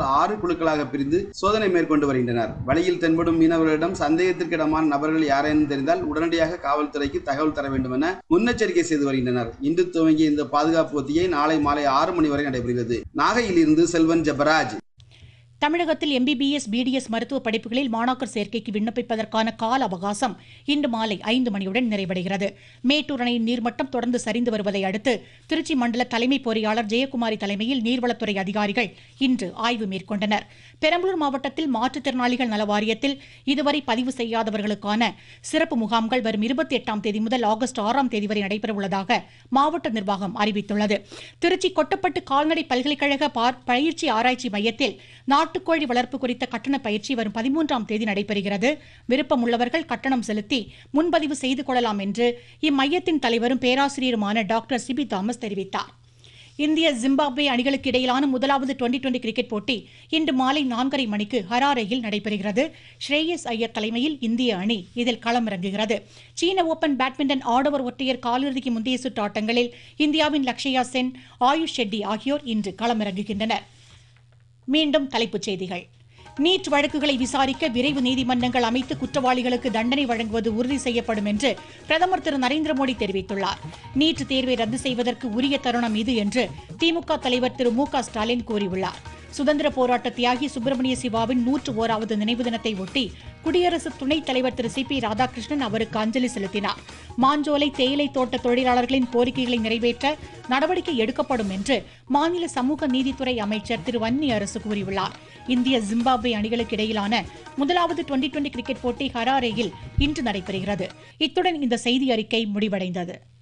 ஆறு குழுக்களாக பிரிந்து சோதனை மேற்கொண்டு வருகின்றனர் வழியில் தென்படும் மீனவர்களிடம் சந்தேகத்திற்கிடமான நபர்கள் யாரேனும் தெரிந்தால் உடனடியாக காவல்துறைக்கு தகவல் தர வேண்டும் என முன்னெச்சரிக்கை செய்து வருகின்றனர் இன்று துவங்கிய இந்த பாதுகாப்பு ஒத்திகை நாளை மாலை ஆறு மணி வரை நடைபெறுகிறது நாகையில் இருந்து செல்வன் ஜபராஜ் தமிழகத்தில் எம்பிபிஎஸ் பிடிஎஸ் மருத்துவ படிப்புகளில் மாணாக்கர் சேர்க்கைக்கு விண்ணப்பிப்பதற்கான கால அவகாசம் இன்று மாலை ஐந்து மணியுடன் நிறைவடைகிறது மேட்டூர் அணையின் நீர்மட்டம் தொடர்ந்து சரிந்து வருவதை அடுத்து திருச்சி மண்டல தலைமை பொறியாளர் ஜெயக்குமாரி தலைமையில் நீர்வளத்துறை அதிகாரிகள் இன்று ஆய்வு மேற்கொண்டனர் பெரம்பலூர் மாவட்டத்தில் மாற்றுத்திறனாளிகள் நல வாரியத்தில் இதுவரை பதிவு செய்யாதவர்களுக்கான சிறப்பு முகாம்கள் வரும் இருபத்தி எட்டாம் தேதி முதல் ஆகஸ்ட் ஆறாம் தேதி வரை நடைபெறவுள்ளதாக மாவட்ட நிர்வாகம் அறிவித்துள்ளது திருச்சி கொட்டப்பட்டு கால்நடை பல்கலைக்கழக பார்- பயிற்சி ஆராய்ச்சி மையத்தில் நாட்டுக்கோழி வளர்ப்பு குறித்த கட்டண பயிற்சி வரும் பதிமூன்றாம் தேதி நடைபெறுகிறது விருப்பம் உள்ளவர்கள் கட்டணம் செலுத்தி முன்பதிவு செய்து கொள்ளலாம் என்று இம்மையத்தின் தலைவரும் பேராசிரியருமான டாக்டர் சிபி தாமஸ் தெரிவித்தார் இந்திய ஜிம்பாப்வே அணிகளுக்கு இடையிலான முதலாவது டுவெண்டி டுவெண்டி கிரிக்கெட் போட்டி இன்று மாலை நான்கரை மணிக்கு ஹராரேயில் நடைபெறுகிறது ஸ்ரேயஸ் ஐயர் தலைமையில் இந்திய அணி இதில் களமிறங்குகிறது சீன ஓபன் பேட்மிண்டன் ஆடவர் ஒற்றையர் காலிறுதிக்கு முந்தைய சுற்று ஆட்டங்களில் இந்தியாவின் லக்ஷயா சென் ஆயுஷ் ஷெட்டி ஆகியோர் இன்று களமிறங்குகின்றனர் மீண்டும் தலைப்புச் செய்திகள் நீட் வழக்குகளை விசாரிக்க விரைவு நீதிமன்றங்கள் அமைத்து குற்றவாளிகளுக்கு தண்டனை வழங்குவது உறுதி செய்யப்படும் என்று பிரதமர் திரு நரேந்திர மோடி தெரிவித்துள்ளார் நீட் தேர்வை ரத்து செய்வதற்கு உரிய தருணம் இது என்று திமுக தலைவர் திரு மு க ஸ்டாலின் கூறியுள்ளார் சுதந்திர போராட்ட தியாகி சுப்பிரமணிய சிவாவின் நூற்று ஓராவது நினைவு தினத்தை ஒட்டி குடியரசு துணைத் தலைவர் திரு சி பி ராதாகிருஷ்ணன் அவருக்கு அஞ்சலி செலுத்தினார் மாஞ்சோலை தேயிலை தோட்ட தொழிலாளர்களின் கோரிக்கைகளை நிறைவேற்ற நடவடிக்கை எடுக்கப்படும் என்று மாநில சமூக நீதித்துறை அமைச்சர் திரு வன்னி அரசு கூறியுள்ளார் இந்திய ஜிம்பாப்வே அணிகளுக்கு இடையிலான முதலாவது டுவெண்டி டுவெண்டி கிரிக்கெட் போட்டி ஹராரேயில் இன்று நடைபெறுகிறது இத்துடன் இந்த செய்தி அறிக்கை முடிவடைந்தது